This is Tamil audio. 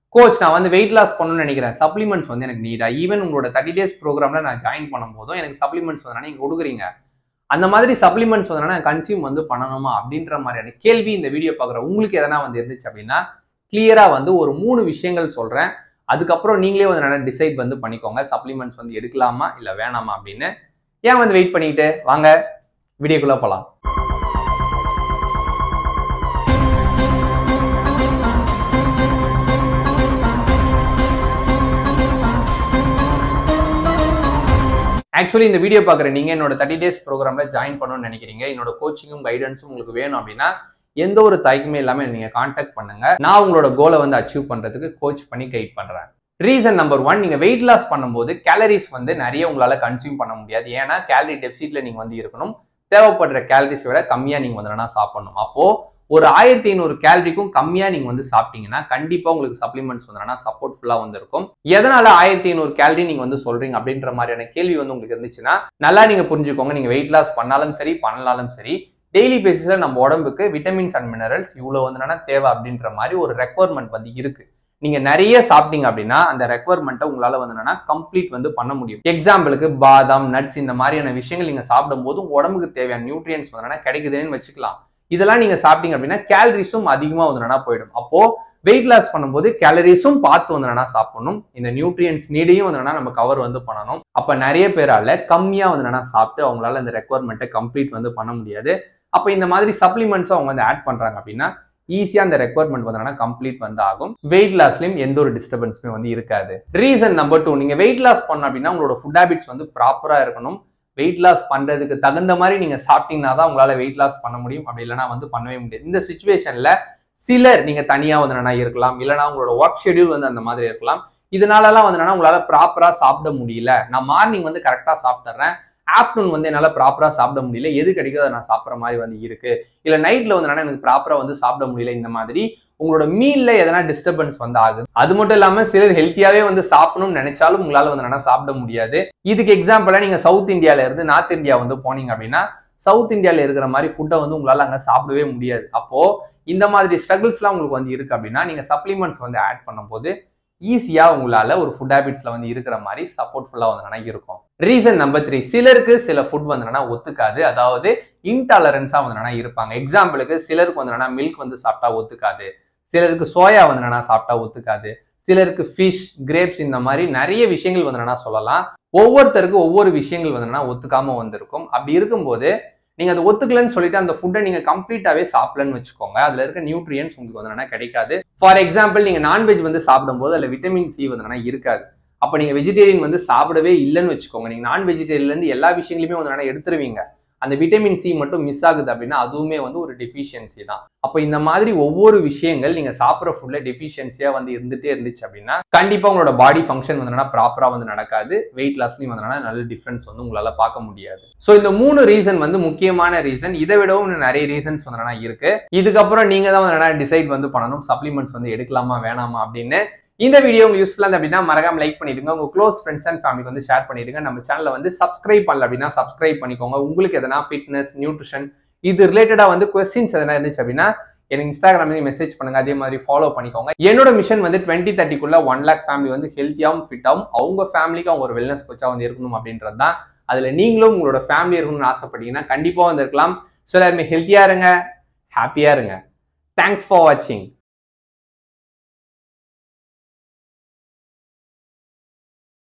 கோச் நான் வந்து வெயிட் லாஸ் பண்ணணும்னு நினைக்கிறேன் சப்ளிமெண்ட்ஸ் வந்து எனக்கு நீடா ஈவன் உங்களோட தேர்ட்டி டேஸ் ப்ரோக்ராம்ல நான் ஜாயின் பண்ணும் போதும் எனக்கு சப்ளிமெண்ட்ஸ் வந்து நீங்க கொடுக்குறீங்க அந்த மாதிரி சப்ளிமெண்ட்ஸ் வந்து நான் கன்சியூம் வந்து பண்ணணுமா அப்படின்ற மாதிரியான கேள்வி இந்த வீடியோ பார்க்குற உங்களுக்கு எதனா வந்து இருந்துச்சு அப்படின்னா கிளியரா வந்து ஒரு மூணு விஷயங்கள் சொல்றேன் அதுக்கப்புறம் நீங்களே வந்து நல்லா டிசைட் வந்து பண்ணிக்கோங்க சப்ளிமெண்ட்ஸ் வந்து எடுக்கலாமா இல்லை வேணாமா அப்படின்னு ஏன் வந்து வெயிட் பண்ணிக்கிட்டு வாங்க வீடியோக்குள்ள போகலாம் ஆக்சுவலி இந்த வீடியோ பார்க்குற நீங்கள் என்னோட தேர்ட்டி டேஸ் ப்ரோக்ராம்ல ஜாயின் பண்ணணும்னு நினைக்கிறீங்க என்னோட கோச்சிங்கும் கைடன்ஸும் உங்களுக்கு வேணும் அப்படின்னா எந்த ஒரு தயக்கமே இல்லாமல் நீங்கள் காண்டாக்ட் பண்ணுங்க நான் உங்களோட கோலை வந்து அச்சீவ் பண்ணுறதுக்கு கோச் பண்ணி கைட் பண்ணுறேன் ரீசன் நம்பர் ஒன் நீங்கள் வெயிட் லாஸ் பண்ணும்போது கேலரிஸ் வந்து நிறைய உங்களால் கன்சியூம் பண்ண முடியாது ஏன்னா கேலரி டெபிசிட்ல நீங்கள் வந்து இருக்கணும் தேவைப்படுற கேலரிஸ் விட கம்மியாக நீங்கள் வந்து என்னன்னா சாப்பிடணும் அப்போது ஒரு ஆயிரத்தி ஐநூறு கேலரிக்கும் கம்மியாக நீங்கள் வந்து சாப்பிட்டீங்கன்னா கண்டிப்பாக உங்களுக்கு சப்ளிமெண்ட்ஸ் வந்து சப்போர்ட்ஃபுல்லாக வந்து இருக்கும் எதனால ஆயிரத்தி ஐநூறு கேலரி நீங்கள் வந்து சொல்றீங்க அப்படின்ற மாதிரியான கேள்வி வந்து உங்களுக்கு இருந்துச்சுன்னா நல்லா நீங்கள் புரிஞ்சுக்கோங்க நீங்கள் வெயிட் லாஸ் பண்ணாலும் சரி பண்ணலாலும் சரி டெய்லி பேசிஸில் நம்ம உடம்புக்கு விட்டமின்ஸ் அண்ட் மினரல்ஸ் இவ்வளோ வந்து என்னன்னா தேவை அப்படின்ற மாதிரி ஒரு ரெக்குவயர்மெண்ட் வந்து இருக்கு நீங்க நிறைய சாப்பிட்டீங்க அப்படின்னா அந்த ரெக்குவயர்மெண்ட்டை உங்களால வந்து என்னன்னா கம்ப்ளீட் வந்து பண்ண முடியும் எக்ஸாம்பிளுக்கு பாதாம் நட்ஸ் இந்த மாதிரியான விஷயங்கள் நீங்க சாப்பிடும் போது உங்க உடம்புக்கு தேவையான நியூட்ரியன்ஸ் வந்து கிடைக்குதுன்னு வச்சுக்கலாம் இதெல்லாம் நீங்க சாப்பிட்டீங்க அப்படின்னா கேலரிஸும் அதிகமா வந்து என்னன்னா போயிடும் அப்போ வெயிட் லாஸ் பண்ணும்போது கேலரிஸும் பார்த்து வந்து என்னன்னா சாப்பிடணும் இந்த நியூட்ரியன்ஸ் நீடையும் வந்து என்னன்னா நம்ம கவர் வந்து பண்ணணும் அப்ப நிறைய பேரால கம்மியா வந்து என்னன்னா சாப்பிட்டு அவங்களால இந்த ரெக்குவயர்மெண்ட்டை கம்ப்ளீட் வந்து பண்ண முடியாது அப்ப இந்த மாதிரி சப்ளிமெண்ட்ஸும் அவங்க வந்து ஆட் பண்றாங்க அப்படின்னா ஈஸியா அந்த ரெக்குவயர்மெண்ட் வந்து கம்ப்ளீட் வந்து ஆகும் வெயிட் லாஸ்லயும் எந்த ஒரு டிஸ்டர்பன்ஸுமே வந்து இருக்காது ரீசன் நம்பர் டூ நீங்க வெயிட் லாஸ் பண்ண அப்படின்னா உங்களோட ஃபுட் ஹேபிட்ஸ் வந்து ப்ராப்பரா இருக்கணும் வெயிட் லாஸ் பண்றதுக்கு தகுந்த மாதிரி நீங்க சாப்பிட்டீங்கன்னா தான் உங்களால வெயிட் லாஸ் பண்ண முடியும் அப்படி இல்லைன்னா வந்து பண்ணவே முடியாது இந்த சுச்சுவேஷன்ல சிலர் நீங்க தனியா வந்து என்னன்னா இருக்கலாம் இல்லைன்னா உங்களோட ஒர்க் ஷெடியூல் வந்து அந்த மாதிரி இருக்கலாம் இதனாலலாம் வந்து என்னன்னா உங்களால ப்ராப்பரா சாப்பிட முடியல நான் மார்னிங் வந்து கரெக்டா சாப்பிட்டுறேன் ஆஃப்டர்நூன் வந்து என்னால் ப்ராப்பராக சாப்பிட முடியல எது கிடைக்குதோ அதை நான் சாப்பிட்ற மாதிரி வந்து இருக்கு இல்லை நைட்டில் வந்து என்னன்னா எனக்கு ப்ராப்பராக வந்து சாப்பிட முடியல இந்த மாதிரி உங்களோட மீல்ல எதனா டிஸ்டர்பன்ஸ் வந்து ஆகுது அது மட்டும் இல்லாம சிலர் ஹெல்த்தியாவே வந்து சாப்பிடணும்னு நினைச்சாலும் உங்களால வந்து என்னன்னா சாப்பிட முடியாது இதுக்கு எக்ஸாம்பிளா நீங்க சவுத் இந்தியால இருந்து நார்த் இந்தியா வந்து போனீங்க அப்படின்னா சவுத் இந்தியால இருக்கிற மாதிரி ஃபுட்டை வந்து உங்களால அங்க சாப்பிடவே முடியாது அப்போ இந்த மாதிரி ஸ்ட்ரகிள்ஸ்லாம் உங்களுக்கு வந்து இருக்கு அப்படின்னா நீங்க சப்ளிமெண்ட்ஸ் வந்து ஆட் பண்ணும்போது ஈஸியா உங்களால ஒரு ஃபுட் ஹேபிட்ஸ்ல வந்து இருக்கிற மாதிரி சப்போர்ட்ஃபுல்லா வந்து இருக்கும் ரீசன் நம்பர் த்ரீ சிலருக்கு சில ஃபுட் வந்து ஒத்துக்காது அதாவது இன்டாலரன்ஸா வந்து இருப்பாங்க எக்ஸாம்பிளுக்கு சிலருக்கு வந்து மில்க் வந்து சாப்பிட்டா ஒத்துக்காது சிலருக்கு சோயா வந்து என்னன்னா சாப்பிட்டா ஒத்துக்காது சிலருக்கு ஃபிஷ் கிரேப்ஸ் இந்த மாதிரி நிறைய விஷயங்கள் வந்து என்னன்னா சொல்லலாம் ஒவ்வொருத்தருக்கும் ஒவ்வொரு விஷயங்கள் வந்து என்னன்னா ஒத்துக்காம வந்திருக்கும் அப்படி இருக்கும்போது நீங்க அதை ஒத்துக்கலன்னு சொல்லிட்டு அந்த ஃபுட்டை நீங்க கம்ப்ளீட்டாவே சாப்பிடலன்னு வச்சுக்கோங்க அதுல இருக்க நியூட்ரியன்ஸ் உங்களுக்கு வந்து என்னன்னா கிடைக்காது ஃபார் எக்ஸாம்பிள் நீங்க நான்வெஜ் வந்து சாப்பிடும்போது அதுல விட்டமின் சி வந்து என்னன்னா இருக்காது அப்ப நீங்க வெஜிடேரியன் வந்து சாப்பிடவே இல்லைன்னு வச்சுக்கோங்க நீங்க நான் வெஜிடேரியன்ல இருந்து எல்லா விஷயங்களுமே வந்து என்னன்னா எடுத்துருவீங்க அந்த விட்டமின் சி மட்டும் மிஸ் ஆகுது அப்படின்னா அதுவுமே வந்து ஒரு டெஃபிஷியன்சி தான் அப்போ இந்த மாதிரி ஒவ்வொரு விஷயங்கள் நீங்க சாப்பிட்ற ஃபுட்ல டெஃபிஷியன்சியா வந்து இருந்துட்டே இருந்துச்சு அப்படின்னா கண்டிப்பா உங்களோட பாடி ஃபங்க்ஷன் வந்து ப்ராப்பரா வந்து நடக்காது வெயிட் லாஸ்லயும் வந்து நல்ல டிஃபரன்ஸ் வந்து உங்களால பார்க்க முடியாது ஸோ இந்த மூணு ரீசன் வந்து முக்கியமான ரீசன் இதை விடவும் இன்னும் நிறைய ரீசன்ஸ் வந்து இருக்கு இதுக்கப்புறம் நீங்க தான் வந்து டிசைட் வந்து பண்ணணும் சப்ளிமெண்ட்ஸ் வந்து எடுக்கலாமா வேணாமா அப்படின்னு இந்த வீடியோ உங்களுக்கு யூஸ்ஃபுல்லாக இருந்து அப்படின்னா மறக்காம லைக் பண்ணிடுங்க உங்க க்ளோஸ் ஃப்ரெண்ட்ஸ் அண்ட் ஃபேமிலிக்கு வந்து ஷேர் பண்ணிடுங்க நம்ம சேனலை வந்து சப்ஸ்கிரைப் பண்ணல அப்படின்னா சப்ஸ்கிரைப் பண்ணிக்கோங்க உங்களுக்கு எதனா ஃபிட்னஸ் நியூட்ரிஷன் இது ரிலேட்டடா வந்து கொஸ்டின்ஸ் எதனா இருந்துச்சு அப்படின்னா எனக்கு இன்ஸ்டாகிராம்லேயும் மெசேஜ் பண்ணுங்க அதே மாதிரி ஃபாலோ பண்ணிக்கோங்க என்னோட மிஷன் வந்து டுவெண்ட்டி தேர்ட்டிக்குள்ள ஒன் லேக் ஃபேமிலி வந்து ஹெல்த்தியாகவும் ஃபிட்டாகவும் அவங்க ஃபேமிலிக்கு அவங்க ஒரு வெல்னஸ் கோச்சா வந்து இருக்கணும் அப்படின்றது தான் அதுல நீங்களும் உங்களோட ஃபேமிலி இருக்கணும்னு ஆசைப்பட்டீங்கன்னா கண்டிப்பா வந்து இருக்கலாம் ஸோ எல்லாருமே ஹெல்த்தியா இருங்க ஹாப்பியா இருங்க தேங்க்ஸ் ஃபார் வாட்சிங்